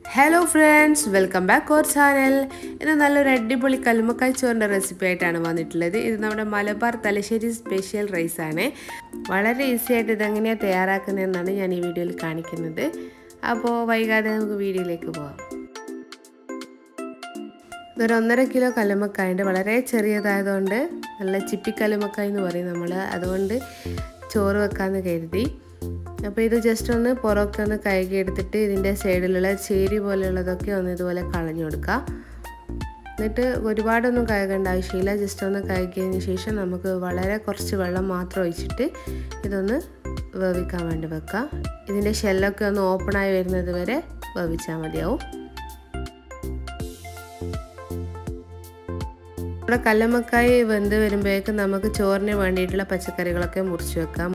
hello friends welcome back our channel ഇന്ന് നല്ലൊരു അടിപൊളി കല്ലുമ്മക്കായ് ചോറിൻ്റെ റെസിപ്പി ആയിട്ടാണ് വന്നിട്ടുള്ളത് ഇത് നമ്മുടെ മലബാർ തലശ്ശേരി സ്പെഷ്യൽ റൈസ് ആണ് വളരെ ഈസി ആയിട്ട് ഇതെങ്ങനെയാണ് തയ്യാറാക്കുന്നതെന്നാണ് ഞാൻ ഈ വീഡിയോയിൽ കാണിക്കുന്നത് അപ്പോൾ വൈകാതെ നമുക്ക് വീഡിയോയിലേക്ക് പോകാം ഇതൊരു ഒന്നര കിലോ കല്ലുമ്മക്കായുണ്ട് വളരെ ചെറിയതായതുകൊണ്ട് നല്ല ചിപ്പി കല്ലുമ്മക്കായ് എന്ന് പറയും നമ്മൾ അതുകൊണ്ട് ചോറ് വെക്കാമെന്ന് കരുതി അപ്പോൾ ഇത് ജസ്റ്റ് ഒന്ന് പുറമൊക്കെ ഒന്ന് കഴുകി എടുത്തിട്ട് ഇതിൻ്റെ സൈഡിലുള്ള ചേരി പോലെയുള്ളതൊക്കെ ഒന്ന് ഇതുപോലെ കളഞ്ഞു കൊടുക്കുക എന്നിട്ട് ഒരുപാടൊന്നും കഴുകേണ്ട ആവശ്യമില്ല ജസ്റ്റ് ഒന്ന് കഴുകിയതിന് ശേഷം നമുക്ക് വളരെ കുറച്ച് വെള്ളം മാത്രം ഒഴിച്ചിട്ട് ഇതൊന്ന് വേവിക്കാൻ വേണ്ടി വെക്കാം ഇതിൻ്റെ ഷെല്ലൊക്കെ ഒന്ന് ഓപ്പണായി വരുന്നത് വരെ വേവിച്ചാൽ മതിയാവും നമ്മുടെ കല്ലമ്മക്കായി വെന്ത് വരുമ്പോഴേക്കും നമുക്ക് ചോറിന് വേണ്ടിയിട്ടുള്ള പച്ചക്കറികളൊക്കെ മുറിച്ച് വെക്കാം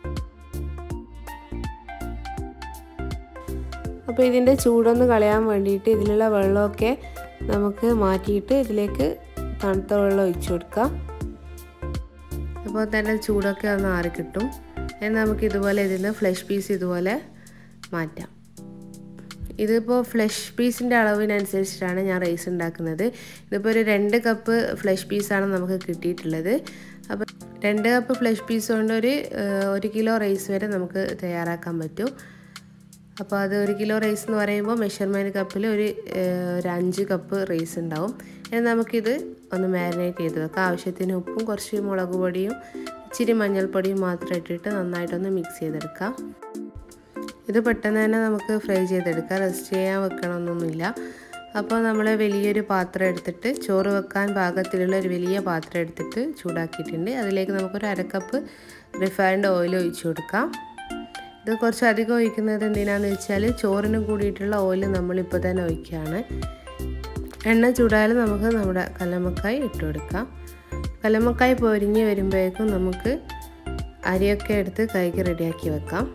അപ്പോൾ ഇതിൻ്റെ ചൂടൊന്ന് കളയാൻ വേണ്ടിയിട്ട് ഇതിലുള്ള വെള്ളമൊക്കെ നമുക്ക് മാറ്റിയിട്ട് ഇതിലേക്ക് തണുത്ത വെള്ളം ഒഴിച്ചു കൊടുക്കാം അപ്പോൾ തന്നെ ചൂടൊക്കെ ഒന്ന് ആറി കിട്ടും എന്നാൽ നമുക്ക് ഇതുപോലെ ഇതിന് ഫ്ലഷ് പീസ് ഇതുപോലെ മാറ്റാം ഇതിപ്പോൾ ഫ്ലഷ് പീസിൻ്റെ അളവിനനുസരിച്ചിട്ടാണ് ഞാൻ റൈസ് ഉണ്ടാക്കുന്നത് ഇതിപ്പോൾ ഒരു രണ്ട് കപ്പ് ഫ്ലഷ് പീസാണ് നമുക്ക് കിട്ടിയിട്ടുള്ളത് അപ്പോൾ രണ്ട് കപ്പ് ഫ്ലഷ് പീസ് കൊണ്ട് ഒരു ഒരു കിലോ റൈസ് വരെ നമുക്ക് തയ്യാറാക്കാൻ പറ്റും അപ്പോൾ അത് ഒരു കിലോ റൈസ് എന്ന് പറയുമ്പോൾ മെഷർമെൻറ്റ് കപ്പിൽ ഒരു ഒരു അഞ്ച് കപ്പ് റൈസ് ഉണ്ടാവും ഇനി നമുക്കിത് ഒന്ന് മാരിനേറ്റ് ചെയ്ത് വെക്കാം ആവശ്യത്തിന് ഉപ്പും കുറച്ച് മുളക് പൊടിയും ഇച്ചിരി മഞ്ഞൾപ്പൊടിയും മാത്രം ഇട്ടിട്ട് നന്നായിട്ടൊന്ന് മിക്സ് ചെയ്തെടുക്കാം ഇത് പെട്ടെന്ന് തന്നെ നമുക്ക് ഫ്രൈ ചെയ്തെടുക്കാം റെസ്റ്റ് ചെയ്യാൻ വെക്കണമെന്നൊന്നുമില്ല അപ്പോൾ നമ്മൾ വലിയൊരു പാത്രം എടുത്തിട്ട് ചോറ് വെക്കാൻ പാകത്തിലുള്ള ഒരു വലിയ പാത്രം എടുത്തിട്ട് ചൂടാക്കിയിട്ടുണ്ട് അതിലേക്ക് നമുക്കൊരു അരക്കപ്പ് റിഫൈൻഡ് ഓയിൽ ഒഴിച്ചു കൊടുക്കാം ഇത് കുറച്ച് അധികം ഒഴിക്കുന്നത് എന്തിനാന്ന് വെച്ചാൽ ചോറിന് കൂടിയിട്ടുള്ള ഓയിൽ നമ്മളിപ്പോൾ തന്നെ ഒഴിക്കുകയാണ് എണ്ണ ചൂടായാലും നമുക്ക് നമ്മുടെ കല്ലമ്മക്കായി ഇട്ട് കൊടുക്കാം കല്ലമ്മക്കായി പൊരിഞ്ഞ് വരുമ്പോഴേക്കും നമുക്ക് അരിയൊക്കെ എടുത്ത് കൈക്ക് റെഡിയാക്കി വെക്കാം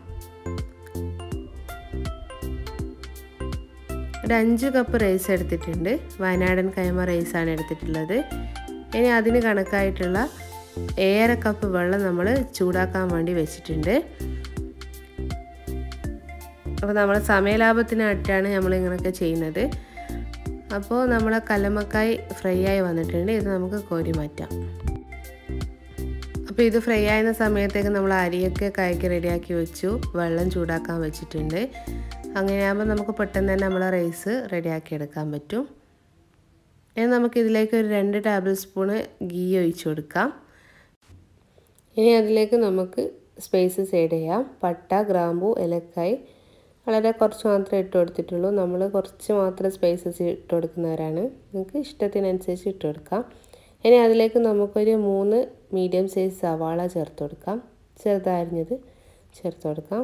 ഒരു അഞ്ച് കപ്പ് റൈസ് എടുത്തിട്ടുണ്ട് വയനാടൻ കൈമ റൈസാണ് എടുത്തിട്ടുള്ളത് ഇനി അതിന് കണക്കായിട്ടുള്ള ഏഴര കപ്പ് വെള്ളം നമ്മൾ ചൂടാക്കാൻ വേണ്ടി വെച്ചിട്ടുണ്ട് അപ്പോൾ നമ്മൾ സമയലാഭത്തിനായിട്ടാണ് നമ്മൾ ഇങ്ങനെയൊക്കെ ചെയ്യുന്നത് അപ്പോൾ നമ്മളെ കല്ലമ്മക്കായ് ഫ്രൈ ആയി വന്നിട്ടുണ്ട് ഇത് നമുക്ക് കോരി മാറ്റാം അപ്പോൾ ഇത് ഫ്രൈ ആയിരുന്ന സമയത്തേക്ക് നമ്മൾ അരിയൊക്കെ കൈക്ക് റെഡിയാക്കി വെച്ചു വെള്ളം ചൂടാക്കാൻ വെച്ചിട്ടുണ്ട് അങ്ങനെയാകുമ്പോൾ നമുക്ക് പെട്ടെന്ന് തന്നെ നമ്മളെ റൈസ് റെഡിയാക്കി എടുക്കാൻ പറ്റും ഇനി നമുക്ക് ഇതിലേക്ക് ഒരു രണ്ട് ടേബിൾ സ്പൂണ് ഗീ ഒഴിച്ചു കൊടുക്കാം ഇനി അതിലേക്ക് നമുക്ക് സ്പൈസസ് ആഡ് ചെയ്യാം പട്ട ഗ്രാമ്പു ഏലക്കായ് വളരെ കുറച്ച് മാത്രമേ ഇട്ട് കൊടുത്തിട്ടുള്ളൂ നമ്മൾ കുറച്ച് മാത്രം സ്പൈസസ് ഇട്ട് കൊടുക്കുന്നവരാണ് നിങ്ങൾക്ക് ഇഷ്ടത്തിനനുസരിച്ച് ഇട്ട് കൊടുക്കാം ഇനി അതിലേക്ക് നമുക്കൊരു മൂന്ന് മീഡിയം സൈസ് സവാള ചേർത്ത് കൊടുക്കാം ചെറുതരിഞ്ഞത് ചേർത്ത് കൊടുക്കാം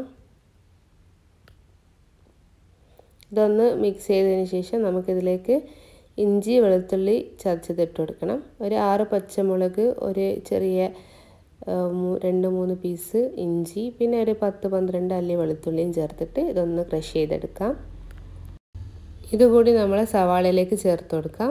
ഇതൊന്ന് മിക്സ് ചെയ്തതിന് ശേഷം നമുക്കിതിലേക്ക് ഇഞ്ചി വെളുത്തുള്ളി ചതച്ചത് ഇട്ട് കൊടുക്കണം ഒരു ആറ് പച്ചമുളക് ഒരു ചെറിയ രണ്ട് മൂന്ന് പീസ് ഇഞ്ചി പിന്നെ ഒരു പത്ത് പന്ത്രണ്ട് അല്ലി വെളുത്തുള്ളിയും ചേർത്തിട്ട് ഇതൊന്ന് ക്രഷ് ചെയ്തെടുക്കാം ഇതുകൂടി നമ്മൾ സവാളയിലേക്ക് ചേർത്ത് കൊടുക്കാം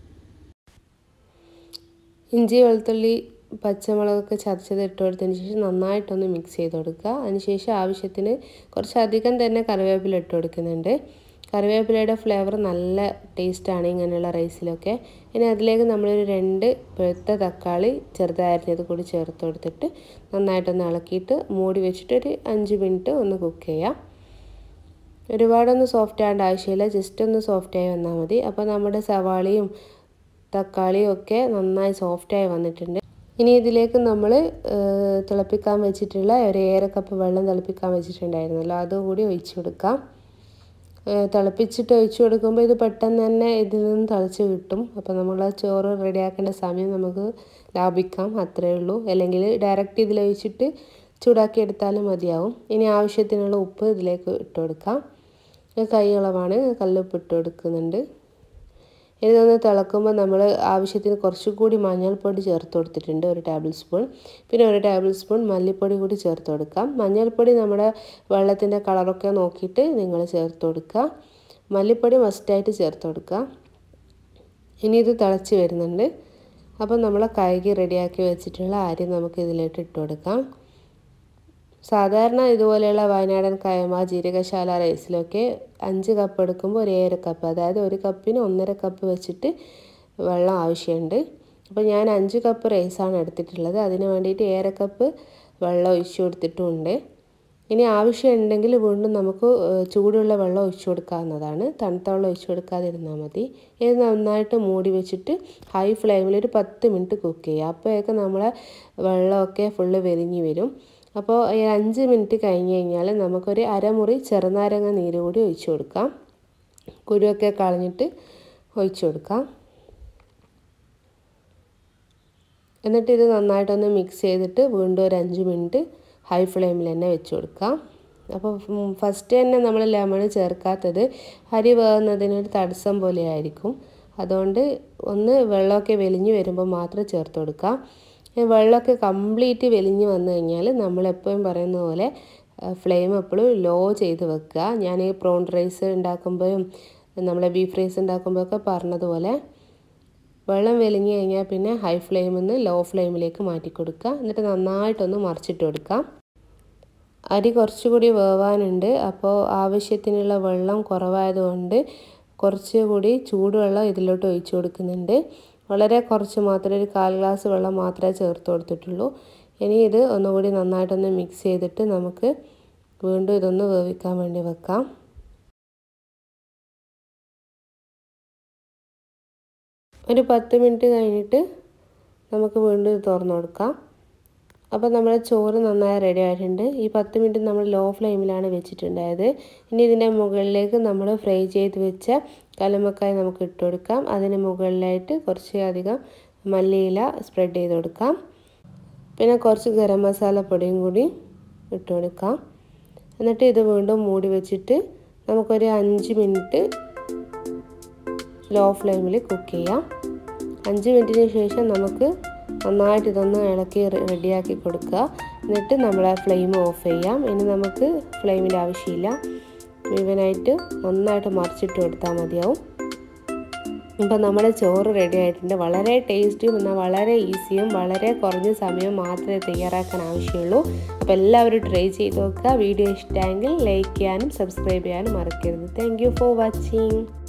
ഇഞ്ചി വെളുത്തുള്ളി പച്ചമുളകൊക്കെ ചതച്ചത് ഇട്ട് കൊടുത്തതിന് ശേഷം നന്നായിട്ടൊന്ന് മിക്സ് ചെയ്ത് കൊടുക്കുക അതിനുശേഷം ആവശ്യത്തിന് കുറച്ചധികം തന്നെ കറിവേപ്പില ഇട്ട് കൊടുക്കുന്നുണ്ട് കറിവേപ്പിലയുടെ ഫ്ലേവർ നല്ല ടേസ്റ്റാണ് ഇങ്ങനെയുള്ള റൈസിലൊക്കെ ഇനി അതിലേക്ക് നമ്മളൊരു രണ്ട് പഴുത്ത തക്കാളി ചെറുതായിരിഞ്ഞത് കൂടി ചേർത്ത് കൊടുത്തിട്ട് നന്നായിട്ടൊന്ന് ഇളക്കിയിട്ട് മൂടി വെച്ചിട്ട് ഒരു അഞ്ച് മിനിറ്റ് ഒന്ന് കുക്ക് ചെയ്യാം ഒരുപാടൊന്നും സോഫ്റ്റ് ആവേണ്ട ആവശ്യമില്ല ജസ്റ്റ് ഒന്ന് സോഫ്റ്റായി വന്നാൽ മതി അപ്പോൾ നമ്മുടെ സവാളയും തക്കാളിയും ഒക്കെ നന്നായി സോഫ്റ്റായി വന്നിട്ടുണ്ട് ഇനി ഇതിലേക്ക് നമ്മൾ തിളപ്പിക്കാൻ വെച്ചിട്ടുള്ള ഒരു ഏറെ കപ്പ് വെള്ളം തിളപ്പിക്കാൻ വെച്ചിട്ടുണ്ടായിരുന്നല്ലോ അതുകൂടി ഒഴിച്ചു കൊടുക്കാം തിളപ്പിച്ചിട്ട് ഒഴിച്ചു കൊടുക്കുമ്പോൾ ഇത് പെട്ടെന്ന് തന്നെ ഇതിൽ നിന്ന് തിളച്ച് കിട്ടും അപ്പോൾ നമ്മൾ ചോറ് റെഡിയാക്കേണ്ട സമയം നമുക്ക് ലാഭിക്കാം അത്രയേ ഉള്ളൂ അല്ലെങ്കിൽ ഡയറക്റ്റ് ഇതിൽ ഒഴിച്ചിട്ട് ചൂടാക്കി എടുത്താലും മതിയാവും ഇനി ആവശ്യത്തിനുള്ള ഉപ്പ് ഇതിലേക്ക് ഇട്ട് കൊടുക്കാം കൈ അളവാണ് കല്ലുപ്പ് ഇട്ട് കൊടുക്കുന്നുണ്ട് ഇതൊന്ന് തിളക്കുമ്പോൾ നമ്മൾ ആവശ്യത്തിന് കുറച്ചുകൂടി മഞ്ഞൾപ്പൊടി ചേർത്ത് കൊടുത്തിട്ടുണ്ട് ഒരു ടേബിൾ സ്പൂൺ പിന്നെ ഒരു ടേബിൾ സ്പൂൺ മല്ലിപ്പൊടി കൂടി ചേർത്ത് കൊടുക്കാം മഞ്ഞൾപ്പൊടി നമ്മുടെ വെള്ളത്തിൻ്റെ കളറൊക്കെ നോക്കിയിട്ട് നിങ്ങൾ ചേർത്ത് കൊടുക്കുക മല്ലിപ്പൊടി മസ്റ്റായിട്ട് ചേർത്ത് കൊടുക്കുക ഇനി ഇത് തിളച്ച് വരുന്നുണ്ട് അപ്പം നമ്മൾ കഴുകി റെഡിയാക്കി വെച്ചിട്ടുള്ള അരി നമുക്ക് ഇതിലേക്ക് ഇട്ട് കൊടുക്കാം സാധാരണ ഇതുപോലെയുള്ള വയനാടൻ കയമ ജീരകശാല റൈസിലൊക്കെ അഞ്ച് കപ്പ് എടുക്കുമ്പോൾ ഒരു ഏഴര കപ്പ് അതായത് ഒരു കപ്പിന് ഒന്നര കപ്പ് വെച്ചിട്ട് വെള്ളം ആവശ്യമുണ്ട് അപ്പോൾ ഞാൻ അഞ്ച് കപ്പ് റൈസാണ് എടുത്തിട്ടുള്ളത് അതിന് വേണ്ടിയിട്ട് ഏഴര കപ്പ് വെള്ളം ഒഴിച്ചു കൊടുത്തിട്ടുമുണ്ട് ഇനി ആവശ്യമുണ്ടെങ്കിൽ വീണ്ടും നമുക്ക് ചൂടുള്ള വെള്ളം ഒഴിച്ചു കൊടുക്കാവുന്നതാണ് തണുത്ത വെള്ളം ഒഴിച്ചു കൊടുക്കാതിരുന്നാൽ മതി ഇത് നന്നായിട്ട് മൂടി വെച്ചിട്ട് ഹൈ ഫ്ലെയിമിൽ ഒരു പത്ത് മിനിറ്റ് കുക്ക് ചെയ്യുക അപ്പോഴേക്ക് നമ്മളെ വെള്ളമൊക്കെ ഫുള്ള് വെരിഞ്ഞ് വരും അപ്പോൾ ഈ അഞ്ച് മിനിറ്റ് കഴിഞ്ഞ് കഴിഞ്ഞാൽ നമുക്കൊരു അരമുറി ചെറുനാരങ്ങ നീര് കൂടി ഒഴിച്ചു കൊടുക്കാം കുരുവൊക്കെ കളഞ്ഞിട്ട് ഒഴിച്ചു കൊടുക്കാം എന്നിട്ട് ഇത് നന്നായിട്ടൊന്ന് മിക്സ് ചെയ്തിട്ട് വീണ്ടും ഒരു അഞ്ച് മിനിറ്റ് ഹൈ ഫ്ലെയിമിൽ തന്നെ വെച്ച് കൊടുക്കാം അപ്പോൾ ഫസ്റ്റ് തന്നെ നമ്മൾ ലെമൺ ചേർക്കാത്തത് അരി വേകുന്നതിനൊരു തടസ്സം പോലെ ആയിരിക്കും അതുകൊണ്ട് ഒന്ന് വെള്ളമൊക്കെ വെലിഞ്ഞ് വരുമ്പോൾ മാത്രം ചേർത്ത് കൊടുക്കാം വെള്ളമൊക്കെ കംപ്ലീറ്റ് വെലിഞ്ഞ് വന്നു കഴിഞ്ഞാൽ നമ്മളെപ്പോഴും പറയുന്ന പോലെ ഫ്ലെയിം എപ്പോഴും ലോ ചെയ്ത് വെക്കുക ഞാൻ ഈ പ്രോൺ റൈസ് ഉണ്ടാക്കുമ്പോഴും നമ്മളെ ബീഫ് റൈസ് ഉണ്ടാക്കുമ്പോഴൊക്കെ പറഞ്ഞതുപോലെ വെള്ളം വെലിഞ്ഞ് കഴിഞ്ഞാൽ പിന്നെ ഹൈ ഫ്ലെയിമിൽ നിന്ന് ലോ ഫ്ലെയിമിലേക്ക് മാറ്റി കൊടുക്കുക എന്നിട്ട് നന്നായിട്ടൊന്ന് മറിച്ചിട്ട് കൊടുക്കാം അരി കുറച്ചുകൂടി വേവാനുണ്ട് അപ്പോൾ ആവശ്യത്തിനുള്ള വെള്ളം കുറവായതുകൊണ്ട് കുറച്ചുകൂടി ചൂടുവെള്ളം ഇതിലോട്ട് ഒഴിച്ചു കൊടുക്കുന്നുണ്ട് വളരെ കുറച്ച് മാത്രമേ ഒരു കാൽ ഗ്ലാസ് വെള്ളം മാത്രമേ ചേർത്ത് കൊടുത്തിട്ടുള്ളൂ ഇനി ഇത് ഒന്നുകൂടി നന്നായിട്ടൊന്ന് മിക്സ് ചെയ്തിട്ട് നമുക്ക് വീണ്ടും ഇതൊന്ന് വേവിക്കാൻ വേണ്ടി വെക്കാം ഒരു പത്ത് മിനിറ്റ് കഴിഞ്ഞിട്ട് നമുക്ക് വീണ്ടും തുറന്നു കൊടുക്കാം അപ്പോൾ നമ്മുടെ ചോറ് നന്നായി റെഡി ആയിട്ടുണ്ട് ഈ പത്ത് മിനിറ്റ് നമ്മൾ ലോ ഫ്ലെയിമിലാണ് വെച്ചിട്ടുണ്ടായത് ഇനി ഇതിൻ്റെ മുകളിലേക്ക് നമ്മൾ ഫ്രൈ ചെയ്ത് വെച്ച കലമക്കായി നമുക്ക് ഇട്ട് കൊടുക്കാം അതിന് മുകളിലായിട്ട് കുറച്ച് അധികം മല്ലിയില സ്പ്രെഡ് ചെയ്ത് കൊടുക്കാം പിന്നെ കുറച്ച് ഗരം മസാല പൊടിയും കൂടി ഇട്ട് കൊടുക്കാം എന്നിട്ട് ഇത് വീണ്ടും മൂടി വെച്ചിട്ട് നമുക്കൊരു അഞ്ച് മിനിറ്റ് ലോ ഫ്ലെയിമിൽ കുക്ക് ചെയ്യാം അഞ്ച് മിനിറ്റിന് ശേഷം നമുക്ക് നന്നായിട്ട് ഇതൊന്ന് ഇളക്കി റെഡിയാക്കി കൊടുക്കുക എന്നിട്ട് നമ്മളെ ഫ്ലെയിം ഓഫ് ചെയ്യാം ഇനി നമുക്ക് ഫ്ലെയിമിൻ്റെ ആവശ്യമില്ല മുഴുവനായിട്ട് നന്നായിട്ട് മറിച്ചിട്ട് കൊടുത്താൽ മതിയാവും ഇപ്പം നമ്മുടെ ചോറ് റെഡി ആയിട്ടുണ്ട് വളരെ ടേസ്റ്റിയും എന്നാൽ വളരെ ഈസിയും വളരെ കുറഞ്ഞ സമയം മാത്രമേ തയ്യാറാക്കാൻ ആവശ്യമുള്ളൂ അപ്പോൾ എല്ലാവരും ട്രൈ ചെയ്ത് നോക്കുക വീഡിയോ ഇഷ്ടമെങ്കിൽ ലൈക്ക് ചെയ്യാനും സബ്സ്ക്രൈബ് ചെയ്യാനും മറക്കരുത് താങ്ക് ഫോർ വാച്ചിങ്